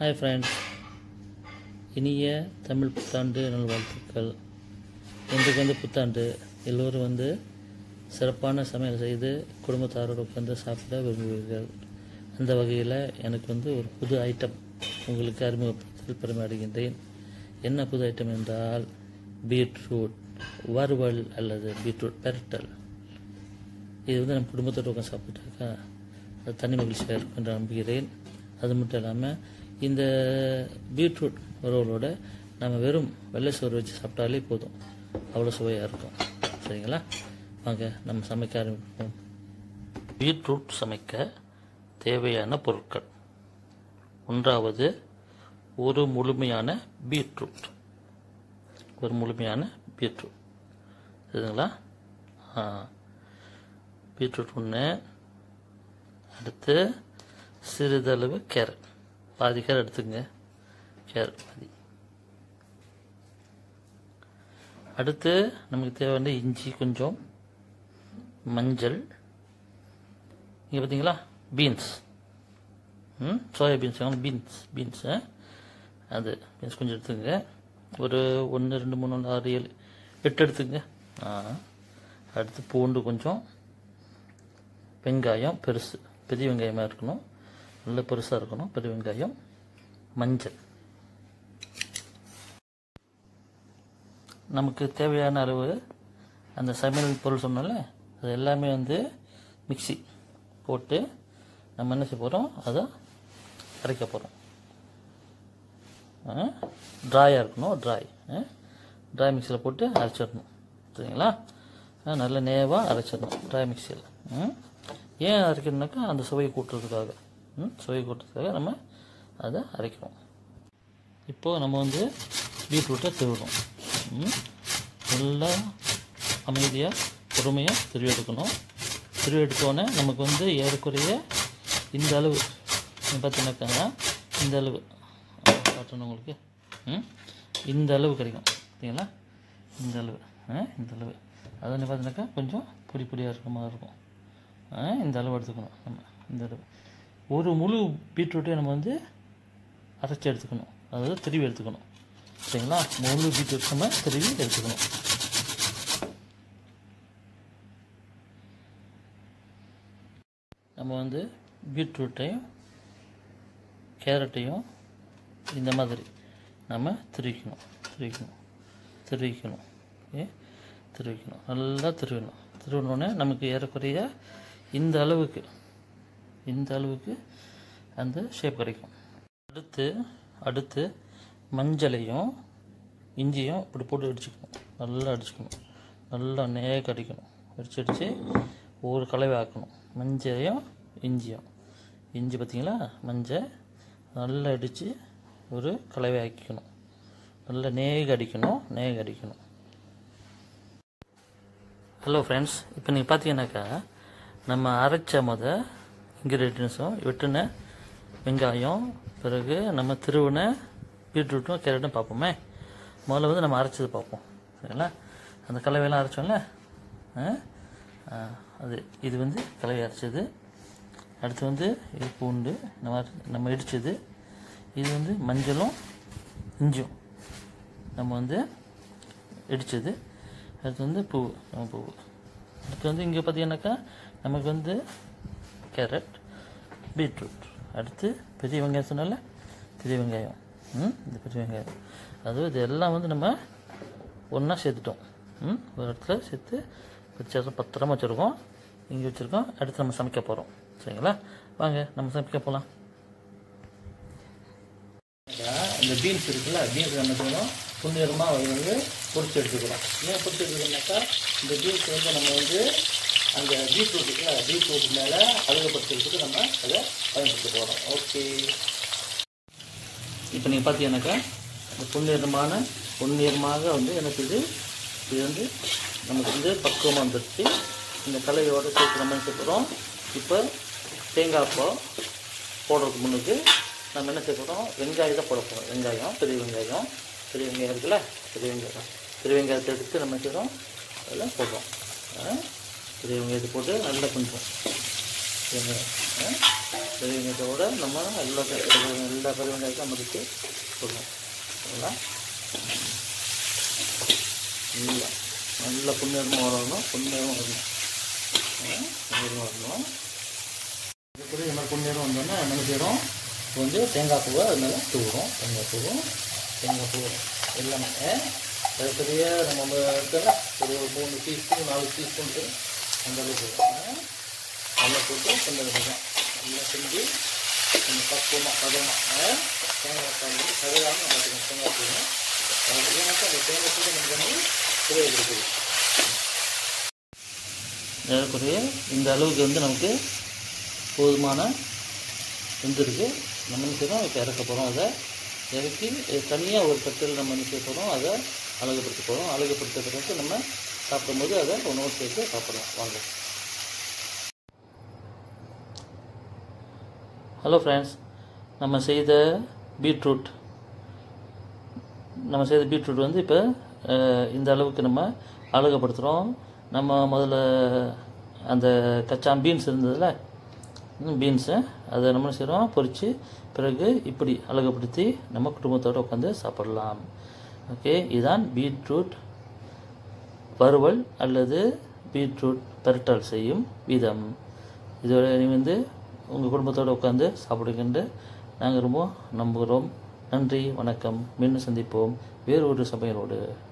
Hi friends இனிய தமிழ் புத்தாண்டு நல்வாழ்த்துக்கள் இன்றைக்கு வந்து புத்தாண்டு எல்லோரும் வந்து சிறப்பான சமையல் செய்து குடும்பத்தாரோடு உட்காந்து சாப்பிட விரும்புவீர்கள் அந்த வகையில் எனக்கு வந்து ஒரு புது ஐட்டம் உங்களுக்கு அறிமுகப்படுத்தி பெருமை அடைகின்றேன் என்ன புது ஐட்டம் என்றால் பீட்ரூட் வறுவல் அல்லது பீட்ரூட் பெரட்டல் இது வந்து நம்ம குடும்பத்தோடு உட்காந்து சாப்பிட்டாக்கா அது தனி மகிழ்ச்சியாக இருக்கும் என்று நம்புகிறேன் அது மட்டும் இல்லாமல் இந்த பீட்ரூட் உறவுகளோட நம்ம வெறும் வெள்ளை சோறு வச்சு சாப்பிட்டாலே போதும் அவ்வளோ சுவையாக இருக்கும் சரிங்களா வாங்க நம்ம சமைக்க ஆரம்பிப்போம் பீட்ரூட் சமைக்க தேவையான பொருட்கள் ஒன்றாவது ஒரு முழுமையான பீட்ரூட் ஒரு முழுமையான பீட்ரூட் சரிங்களா ஆ பீட்ரூட் ஒன்று அடுத்து சிறிதளவு கேரட் பாதி கேரட் எடுத்துங்க கேரட் பாதி அடுத்து நமக்கு தேவையான இஞ்சி கொஞ்சம் மஞ்சள் இங்கே பார்த்தீங்களா பீன்ஸ் ம் சோயா பீன்ஸ் பீன்ஸ் பீன்ஸ் அது பீன்ஸ் கொஞ்சம் எடுத்துங்க ஒரு ஒன்று ரெண்டு மூணு நாலு ஆறு ஏழு எட்டு எடுத்துங்க ஆ அடுத்து பூண்டு கொஞ்சம் வெங்காயம் பெருசு பெரிய வெங்காயமாக இருக்கணும் நல்ல பெருசாக இருக்கணும் பெரிய வெங்காயம் மஞ்சள் நமக்கு தேவையான அளவு அந்த சமையல் பொருள் சொன்னோம்ல அது எல்லாமே வந்து மிக்சி போட்டு நம்ம என்ன செய்ய போகிறோம் அதை அரைக்க போகிறோம் ட்ராயாக இருக்கணும் ட்ராய் ட்ராய் மிக்சியில் போட்டு அரைச்சிடணும் சரிங்களா நல்ல நேவாக அரைச்சிடணும் ட்ராய் மிக்சியில் ஏன் அரைக்கணும்னாக்கா அந்த சுவையை கூட்டுறதுக்காக சுவையை கூட்டுறதுக்காக நம்ம அதை அரைக்கிறோம் இப்போது நம்ம வந்து பீட்ரூட்டை திருவிடும் நல்லா அமைதியாக பொறுமையாக திருவி எடுக்கணும் திருவி எடுத்தோடனே நமக்கு வந்து ஏறக்குறைய இந்த அளவு பார்த்தீங்கன்னாக்கா இந்த அளவு காட்டணும் உங்களுக்கு இந்த அளவு கிடைக்கும் பார்த்தீங்களா இந்த அளவு இந்த அளவு அது வந்து பார்த்தீங்கன்னாக்கா கொஞ்சம் பொடி பொடியாக இருக்க மாதிரி இருக்கும் இந்த அளவு எடுத்துக்கணும் நம்ம இந்த அளவு ஒரு முழு பீட்ரூட்டையும் நம்ம வந்து அரைச்சி எடுத்துக்கணும் அதாவது திருவி எடுத்துக்கணும் சரிங்களா முழு பீட்ரூட் நம்ம திருவி எடுத்துக்கணும் நம்ம வந்து பீட்ரூட்டையும் கேரட்டையும் இந்த மாதிரி நம்ம திருவிக்கணும் திருவிக்கணும் திருவிக்கணும் ஓகே திருவிக்கணும் நல்லா திருவிக்கணும் திருவினோடனே நமக்கு ஏறக்குறைய இந்த அளவுக்கு இந்த அளவுக்கு அந்த ஷேப் கிடைக்கும் அடுத்து அடுத்து மஞ்சளையும் இஞ்சியும் இப்படி போட்டு அடிச்சுக்கணும் நல்லா அடிச்சுக்கணும் நல்லா நேக அடிக்கணும் அடிச்சு அடித்து ஒரு கலவை ஆக்கணும் மஞ்சளையும் இஞ்சியும் இஞ்சி பார்த்திங்களா மஞ்சள் நல்லா அடித்து ஒரு கலவை ஆக்கிக்கணும் நல்லா நேக அடிக்கணும் நேக அடிக்கணும் ஹலோ ஃப்ரெண்ட்ஸ் இப்போ நீங்கள் பார்த்தீங்கன்னாக்கா நம்ம அரைச்ச முத இன்க்ரீடியன்ஸும் வெட்டின வெங்காயம் பிறகு நம்ம திருவின பீட்ரூட்டும் கேரட்டும் பார்ப்போமே முதல்ல வந்து நம்ம அரைச்சது பார்ப்போம் சரிங்களா அந்த கலவையெல்லாம் அரைச்சோம்ல அது இது வந்து கலவை அரைச்சது அடுத்து வந்து இது பூண்டு நம்ம நம்ம இடித்தது இது வந்து மஞ்சளும் இஞ்சும் நம்ம வந்து இடித்தது அடுத்து வந்து பூ நம்ம பூ அடுத்து வந்து இங்கே பார்த்தீங்கன்னாக்கா நமக்கு வந்து கேரட் பீட்ரூட் அடுத்து பெரிய வெங்காயம் சொன்னால பெரிய வெங்காயம் ம் இந்த பெரிய வெங்காயம் அது இது எல்லாம் வந்து நம்ம ஒன்றா சேர்த்துட்டோம் ம் ஒரு இடத்துல சேர்த்து வச்சு பத்திரமா வச்சுருக்கோம் இங்கே வச்சுருக்கோம் அடுத்து நம்ம சமைக்க போகிறோம் சரிங்களா வாங்க நம்ம சமைக்க போகலாம் இந்த பீன்ஸ் இருக்குல்ல பீன்ஸ் நம்ம செய்யணும் புண்ணியமாக வந்து பொரிச்சு எடுத்துக்கிறோம் ஏன் பொரிச்சு எடுத்துக்கிறோம்னாக்கா இந்த பீன்ஸ் வந்து நம்ம வந்து அந்த பீட்ரூட் இருக்குல்ல பீட்ரூட் மேலே அழகுபடுத்துறதுக்கு நம்ம அதை பயன்படுத்த போகிறோம் ஓகே இப்போ நீங்கள் பார்த்தீங்கன்னாக்கா இந்த பொன்னிறமான பொன்னிறமாக வந்து எனக்கு இது இது வந்து நமக்கு வந்து பக்குவமாக வந்துடுச்சு இந்த கலையோட சேர்த்து நம்ம என்ன செய்கிறோம் இப்போ தேங்காய் பால் போடுறதுக்கு முன்னுக்கு நம்ம என்ன செய்ய போகிறோம் வெங்காயம் தான் போட போகிறோம் வெங்காயம் பெரிய வெங்காயம் பெரிய வெங்காயம் இருக்குல்ல பெரிய வெங்காயம் பெரிய வெங்காயத்தை எடுத்து நம்ம செய்கிறோம் அதில் போடுறோம் பெரிய வெங்காயத்தை போட்டு நல்லா கொஞ்சம் வெங்காயம் பெரிய வெங்காயத்தோட நம்ம எல்லா க- எல்லா பெரிய வெங்காயத்தையும் நம்ம இதுக்கு போடணும் சரிங்களா நல்லா நல்லா புண்ணியமாக வரணும் புண்ணியமாக வரணும் புண்ணியமாக வரணும் இது கூட இந்த மாதிரி புண்ணியம் வந்தோடனே என்ன செய்கிறோம் கொஞ்சம் தேங்காய் பூவை அது மேலே தூவுறோம் தேங்காய் பூவும் தேங்காய் பூ எல்லாமே பெரிய பெரிய நம்ம இருக்குல்ல ஒரு மூணு டீஸ்பூன் நாலு டீஸ்பூனுக்கு அந்த அளவுக்கு போடுவோம். நல்லா போட்டு கொஞ்சம் கொஞ்சம் நல்லா செஞ்சு கொஞ்சம் பக்குவமாக பதமாக தேங்காய் பால் வந்து கழுகாமல் பார்த்துக்கணும் தேங்காய் பூவும் அது ஏன்னாக்கா அந்த தேங்காய் பூ நமக்கு வந்து சுவை இருக்குது ஏறக்குறைய இந்த அளவுக்கு வந்து நமக்கு போதுமான வெந்திருக்கு நம்ம என்ன செய்கிறோம் இப்போ இறக்க போகிறோம் அதை இறக்கி தனியாக ஒரு தட்டில் நம்ம என்ன செய்ய போகிறோம் அதை அழகுபடுத்த போகிறோம் அழகுபடுத்த பிறகு நம்ம சாப்பிடும்போது அதை உணவு சேர்த்து சாப்பிடலாம் வாங்க ஹலோ ஃப்ரெண்ட்ஸ் நம்ம செய்த பீட்ரூட் நம்ம செய்த பீட்ரூட் வந்து இப்போ இந்த அளவுக்கு நம்ம அழகுபடுத்துகிறோம் நம்ம முதல்ல அந்த கச்சா பீன்ஸ் இருந்ததுல பீன்ஸு அதை நம்ம என்ன செய்கிறோம் பொரித்து பிறகு இப்படி அழகுபடுத்தி நம்ம குடும்பத்தோடு உட்காந்து சாப்பிடலாம் ஓகே இதுதான் பீட்ரூட் வறுவல் அல்லது பீட்ரூட் பெரட்டல் செய்யும் விதம் இதோட நீ வந்து உங்கள் குடும்பத்தோடு உட்காந்து சாப்பிடுகின்ற நாங்கள் ரொம்ப நம்புகிறோம் நன்றி வணக்கம் மீண்டும் சந்திப்போம் வேறு ஒரு சமையலோடு